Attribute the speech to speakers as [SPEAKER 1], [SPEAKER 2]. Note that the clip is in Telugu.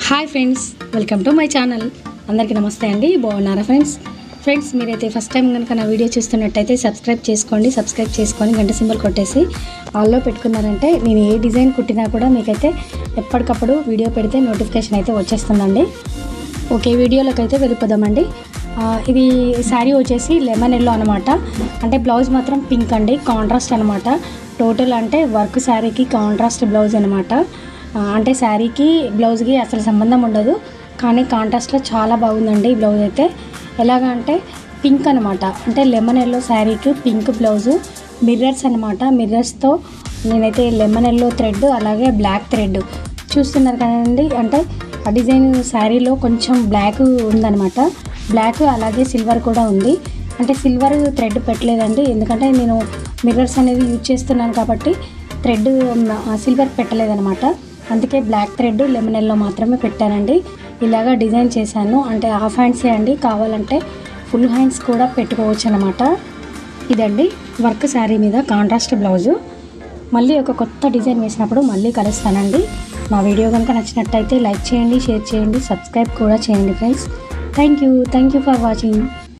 [SPEAKER 1] hi friends welcome to my channel అందరికీ నమస్తే అండి బాగున్నారా ఫ్రెండ్స్ ఫ్రెండ్స్ మీరైతే ఫస్ట్ టైం కనుక నా వీడియో చూస్తున్నట్టయితే సబ్స్క్రైబ్ చేసుకోండి సబ్స్క్రైబ్ చేసుకొని గంట సింబల్ కొట్టేసి ఆల్లో పెట్టుకున్నారంటే నేను ఏ డిజైన్ కుట్టినా కూడా మీకైతే ఎప్పటికప్పుడు వీడియో పెడితే నోటిఫికేషన్ అయితే వచ్చేస్తుందండి ఓకే వీడియోలోకి అయితే వెళ్ళిపోదామండి ఆ, ఇది శారీ వచ్చేసి లెమన్ ఎల్లో అనమాట అంటే బ్లౌజ్ మాత్రం పింక్ అండి కాంట్రాస్ట్ అనమాట టోటల్ అంటే వర్క్ శారీకి కాంట్రాస్ట్ బ్లౌజ్ అనమాట ఆ, అంటే శారీకి బ్లౌజ్కి అసలు సంబంధం ఉండదు కానీ కాంట్రాస్ట్లో చాలా బాగుందండి ఈ బ్లౌజ్ అయితే ఎలాగా అంటే పింక్ అనమాట అంటే లెమన్ ఎల్లో శారీకి పింక్ బ్లౌజు మిర్రర్స్ అనమాట మిర్రర్స్తో నేనైతే లెమన్ ఎల్లో థ్రెడ్ అలాగే బ్లాక్ థ్రెడ్ చూస్తున్నారు కదండి అంటే ఆ డిజైన్ శారీలో కొంచెం బ్లాక్ ఉందన్నమాట బ్లాక్ అలాగే సిల్వర్ కూడా ఉంది అంటే సిల్వర్ థ్రెడ్ పెట్టలేదండి ఎందుకంటే నేను మిర్రర్స్ అనేది యూజ్ చేస్తున్నాను కాబట్టి థ్రెడ్ సిల్వర్ పెట్టలేదన్నమాట అందుకే బ్లాక్ థ్రెడ్ లెమన్ ఎల్లో మాత్రమే పెట్టానండి ఇలాగా డిజైన్ చేశాను అంటే హాఫ్ హ్యాండ్సే అండి కావాలంటే ఫుల్ హ్యాండ్స్ కూడా పెట్టుకోవచ్చు అనమాట ఇదండి వర్క్ శారీ మీద కాంట్రాస్ట్ బ్లౌజు మళ్ళీ ఒక కొత్త డిజైన్ వేసినప్పుడు మళ్ళీ కలుస్తానండి నా వీడియో కనుక నచ్చినట్టయితే లైక్ చేయండి షేర్ చేయండి సబ్స్క్రైబ్ కూడా చేయండి friends thank you thank you for watching